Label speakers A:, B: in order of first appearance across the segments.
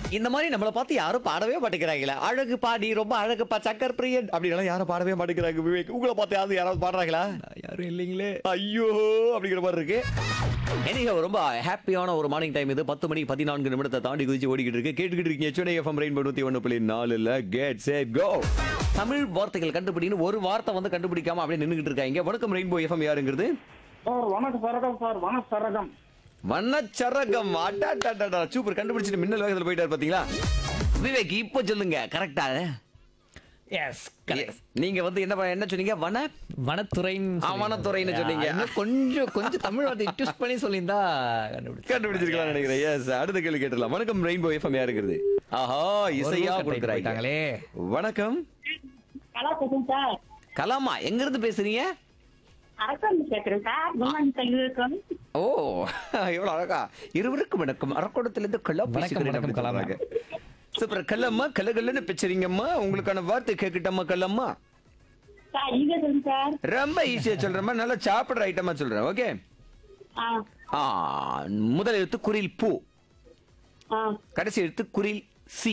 A: இந்த மாதிரி நம்மளை பார்த்து யாரும் பாடவே மாட்டேங்கிறாங்களே அழகு பாடி ரொம்ப அழகுப்பா சக்கர் பிரியன் அப்படின்னா யாரும் பாடவே மாட்டேங்கிறாங்க விவேக் உங்களை பார்த்து யாராவது யாராவது பாடுறாங்களா
B: யாரும் இல்லைங்களே
A: ஐயோ அப்படிங்கிற மாதிரி இருக்கு எனிஹோ ரொம்ப ஹாப்பியான ஒரு மார்னிங் டைம் இது பத்து மணி பதினான்கு நிமிடத்தை தாண்டி குதிச்சு ஓடிக்கிட்டு இருக்கு கேட்டுக்கிட்டு இருக்கீங்க சென்னை எஃப்எம் ரெயின் நூத்தி ஒன்று புள்ளி நாலுல கெட் சேட் கோ தமிழ் வார்த்தைகள் கண்டுபிடின்னு ஒரு வார்த்தை வந்து கண்டுபிடிக்காம அப்படியே நின்றுகிட்டு இருக்காங்க வணக்கம் ரெயின்போ எஃப்எம் யாருங்கிறது
C: சார் வணக்கம் சரகம் சார் வணக்கம் சரகம்
A: வண்ணச்சரகம் அடாடாடாடா சூப்பர் கண்டுபிடிச்சிட்டு மின்னல் வேகத்துல போயிட்டாரு பாத்தீங்களா விவேக் இப்போ சொல்லுங்க கரெக்டா
B: எஸ்
A: நீங்க வந்து என்ன ப- என்ன சொன்னீங்க வன
B: வனத்துறைன்னு
A: ஆ, வனத்துறைன்னு சொன்னீங்க.
B: இன்னும் கொஞ்சம் கொஞ்சம் தமிழ் வார்த்தை ட்விஸ்ட் பண்ணி சொல்லியிருந்தா கண்டுபிடிச்சு
A: கண்டுபிடிச்சிருக்கலாம் நினைக்கிறேன் எஸ் அடுத்த கேள்வி கேட்டலாம் வணக்கம் ரெயின்போ எஃப்எம் யாருங்கிறது ஆஹா இசையா கொடுக்குறாங்க
B: போயிட்டாங்களே
A: வணக்கம்
D: நல்லா பேசுங்க சார்
A: கலாமா எங்க இருந்து பேசுறீங்க
D: அரசாங்க கேட்குறேன் சார் குமான் தங்கியிருக்கோம்
A: ஓ எவ்வளவு அழகா இருவருக்கும் வணக்கம் அரக்கோணத்திலிருந்து கல்லா
B: வணக்கம்,
A: பேசுகிறேன்
B: வணக்கம்,
A: அப்படின்னு
B: கலாமா.
A: சொல்றாங்க. சூப்பர் கல்லம்மா கல்லகல்லன்னு பேசுறீங்கம்மா உங்களுக்கான வார்த்தை கேட்கட்டம்மா கல்லம்மா
D: சார் நீங்க சொல்லுங்க சார்
A: ரொம்ப ஈஸியா சொல்றேம்மா நல்லா சாப்பிடுற ஐட்டமா சொல்றேன் ஓகே
D: ஆ
A: ஆ முதல் எழுத்து குரில் பூ
D: ஆ
A: கடைசி எழுத்து குரில் சி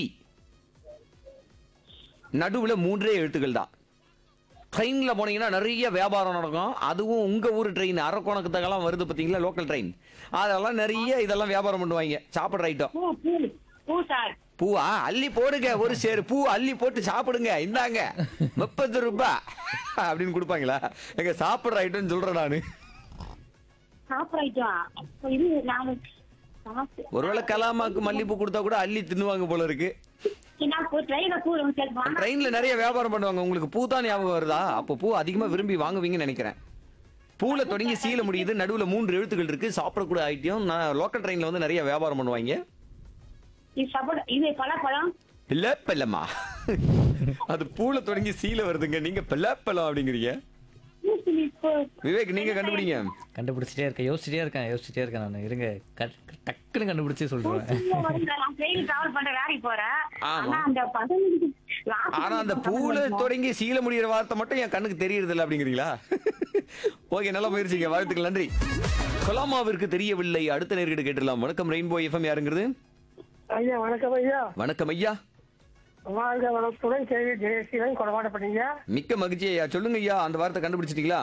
A: நடுவுல மூன்றே எழுத்துக்கள் தான் ட்ரெயின்ல போனீங்கன்னா நிறைய வியாபாரம் நடக்கும் அதுவும் உங்க ஊர் ட்ரெயின் அரக்கோணக்கத்தெல்லாம் வருது பாத்தீங்களா லோக்கல் ட்ரெயின் அதெல்லாம் நிறைய இதெல்லாம் வியாபாரம் பண்ணுவாங்க சாப்பிடுற ஐட்டம்
D: பூ பூ பூ சார்
A: பூவா அள்ளி போடுங்க ஒரு சேரு பூ அள்ளி போட்டு சாப்பிடுங்க இந்தாங்க முப்பது ரூபாய் அப்படின்னு கொடுப்பாங்களா எங்க சாப்பிடுற ஐட்டம்னு சொல்றேன் நானு
D: சாப்பிட்றோம் அப்போ இது நாலு சாப்பிட்டு
A: ஒருவேளை கலாமாக்கு மல்லிப்பூ கொடுத்தா கூட அள்ளி தின்னுவாங்க போல இருக்கு
D: நான் பூ ட்ரெயினில் பூ சரி வாங்க
A: ட்ரெயின்ல நிறைய வியாபாரம் பண்ணுவாங்க உங்களுக்கு பூ தான் ஞாபகம் வருதா அப்போ பூ அதிகமா விரும்பி வாங்குவீங்கன்னு நினைக்கிறேன் பூல தொடங்கி சீல முடியுது நடுவுல மூன்று எழுத்துக்கள் இருக்கு சாப்பிடக்கூடிய ஐட்டியம் நான் லோக்கல் ட்ரெயின்ல வந்து நிறைய வியாபாரம் பண்ணுவாங்க
D: இது சாப்பிட இது பழப்பழம்
A: இல்ல பெல்லம்மா அது பூல தொடங்கி சீல வருதுங்க நீங்க பெல்லப்பழம் அப்படிங்கிறீங்க
D: பூ
A: விவேக் நீங்க கண்டுபிடிங்க
B: கண்டுபிடிச்சிட்டே இருக்கேன் யோசிச்சிட்டே இருக்கேன் யோசிச்சிட்டே இருக்கேன் நான் இருங்க கட்- டக்குன்னு கண்டுபிடிச்சு சொல்றேன்
D: நான் ட்ரெயின் டிராவல் பண்ற வேலைக்கு போறேன்
A: ஆமா.
D: ஆனா அந்த பதினஞ்சு last
A: ஆனா அந்த பூல தொடங்கி சீல முடியிற வார்த்தை மட்டும் என் கண்ணுக்கு தெரியறது இல்ல அப்படிங்கிறீங்களா ஓகே நல்ல முயற்சிங்க வாழ்த்துக்கள் நன்றி கொலாமாவிற்கு தெரியவில்லை அடுத்த நேர்கிட்ட கேட்டுடலாம் வணக்கம் ரெயின்போ எஃப்எம் யாருங்கிறது
C: ஐயா வணக்கம் ஐயா
A: வணக்கம் ஐயா
C: வாழ்க வளத்துடன் கேள்வி ஜெயசீலன் கொடமாட பண்ணீங்க
A: மிக்க மகிழ்ச்சி ஐயா சொல்லுங்க ஐயா அந்த வார்த்தை கண்டுபிடிச்சிட்டீங்களா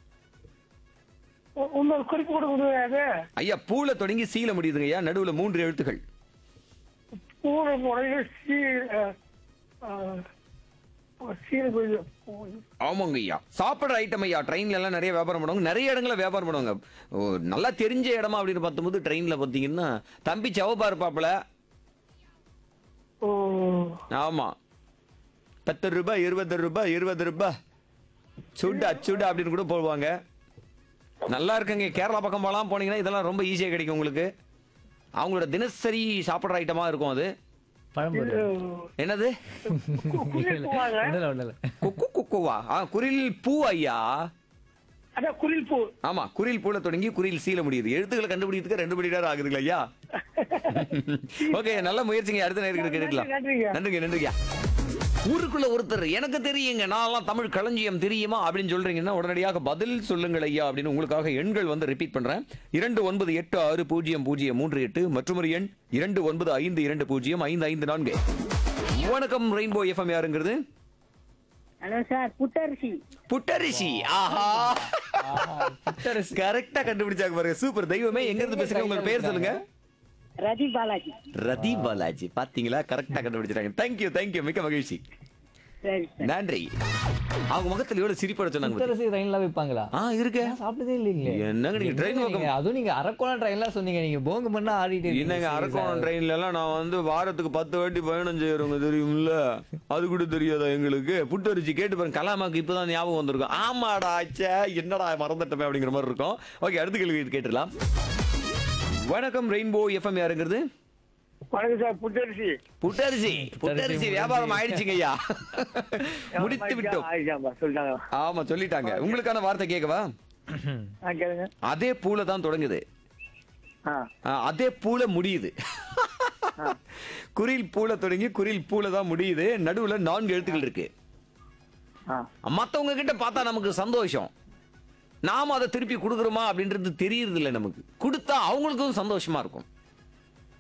C: இன்னொரு குறிப்பு கொடுக்குது அது
A: ஐயா பூல தொடங்கி சீல முடியுதுங்க ஐயா நடுவுல மூன்று எழுத்துகள்
C: பூனை முறைய சீ சீல்
A: ஆமாங்க ஐயா சாப்பிடுற ஐட்டம் ஐயா ட்ரெயின்ல எல்லாம் நிறைய வியாபாரம் பண்ணுவாங்க நிறைய இடங்கள்ல வியாபாரம் பண்ணுவாங்க ஓ, நல்லா தெரிஞ்ச இடமா அப்படின்னு பார்க்கும்போது ட்ரெயின்ல பாத்தீங்கன்னா தம்பி செவப்பா இருப்பாப்புல
C: ஓ
A: ஆமா பத்து ரூபாய் இருபது ரூபாய் இருபது ரூபாய் சுடா சுடா அப்படின்னு கூட போடுவாங்க நல்லா இருக்குங்க கேரளா பக்கம் போகலாம் போனீங்கன்னா இதெல்லாம் ரொம்ப ஈஸியாக கிடைக்கும் உங்களுக்கு அவங்களோட தினசரி சாப்பிட்ற ஐட்டமா இருக்கும் அது
B: பழம்பொரு
A: என்னது
B: ஒண்ணுல ஒண்ணுல
A: குக்கு குக்குவா ஆ குரில் பூ ஐயா
C: அதான் குரில் பூ
A: ஆமா குரில் பூல தொடங்கி குரில் சீல முடியுது எழுத்துக்களை கண்டுபிடிக்கிறதுக்கு ரெண்டு மணி நேரம் ஆகுதுங்களா ஐயா ஓகே நல்ல முயற்சிங்க அடுத்த நேரம் கேட்டுக்கலாம்
C: நன்றிங்க.
A: நன்றிங்க நன்றிங்க ஊருக்குள்ள ஒருத்தர் எனக்கு தெரியுங்க நான்லாம் தமிழ் களஞ்சியம் தெரியுமா அப்படின்னு சொல்றீங்கன்னா உடனடியாக பதில் சொல்லுங்கள் ஐயா அப்படின்னு உங்களுக்காக எண்கள் வந்து ரிப்பீட் பண்றேன் இரண்டு ஒன்பது எட்டு ஆறு பூஜ்ஜியம் பூஜ்ஜியம் மூன்று எட்டு மற்றும் ஒரு எண் இரண்டு ஒன்பது ஐந்து இரண்டு பூஜ்ஜியம் ஐந்து ஐந்து நான்கு வணக்கம் ரெயின்போ எஃப்எம் யாருங்கிறது
D: ஹலோ சார் புட்டரிசி
A: புட்டரிசி ஆஹா கரெக்டா கண்டுபிடிச்சாங்க பாருங்க சூப்பர் தெய்வமே எங்க இருந்து பேசுறீங்க உங்க பேர் சொல்லுங்க
D: ரதி பாலாஜி
A: ரதி பாலாஜி பாத்தீங்களா கரெக்டா கண்டுபிடிச்சிட்டாங்க தேங்க்யூ தேங்க்யூ மிக்க மகிழ்ச்சி
D: சரி
A: நன்றி அவங்க முகத்துல எவ்வளவு சிரிப்பட சொன்னாங்க பாத்தீங்களா?
B: புத்தரசி ட்ரெயின்ல வைப்பாங்களா
A: ஆ இருக்கு
B: நான் சாப்பிட்டதே இல்லைங்களே
A: என்னங்க நீங்க train
B: என்னங்க
A: பக்கம்-
B: நீங்க- அதுவும் நீங்க அரக்கோணம் ட்ரெயின்ல சொன்னீங்க நீங்க போங்க பண்ணா ஆடிட்டு இருக்கீங்க.
A: என்னங்க
B: சரி,
A: அரக்கோணம்
B: சார்.
A: ட்ரெயின்ல எல்லாம் நான் வந்து வாரத்துக்கு பத்து வாட்டி பயணம் செய்யறவங்க தெரியும்ல அது கூட தெரியாதா எங்களுக்கு புட்டரிச்சி கேட்டு பாருங்க கலாமாக்கு இப்பதான் ஞாபகம் வந்திருக்கும் ஆமாடா ச்சே என்னடா மறந்துட்டமே அப்படிங்கிற மாதிரி இருக்கும் ஓகே அடுத்த கேள்வி கேட்டுடலாம் வணக்கம் ரெயின்போ எஃப்எம் யாருங்கிறது
C: வணக்கம் சார் புட்டரிசி
A: புட்டரிசி புட்டரிசி வியாபாரம் ஆயிடுச்சுங்க ஐயா முடித்து விட்டோம்
C: ஆயிடுச்சாம்பா சொல்லிட்டாங்க
A: ஆமா சொல்லிட்டாங்க உங்களுக்கான வார்த்தை கேட்கவா
C: ஆ கேளுங்க
A: அதே பூல தான் தொடங்குது
C: ஆ
A: ஆ, அதே பூல முடியுது குரில் பூல தொடங்கி குரில் பூல தான் முடியுது நடுவுல நான்கு எழுத்துக்கள் இருக்கு
C: ஆ
A: மத்தவங்க கிட்ட பார்த்தா நமக்கு சந்தோஷம் நாம அதை திருப்பி கொடுக்குறோமா அப்படின்றது தெரியறது இல்லை நமக்கு கொடுத்தா அவங்களுக்கும் சந்தோஷமா இருக்கும்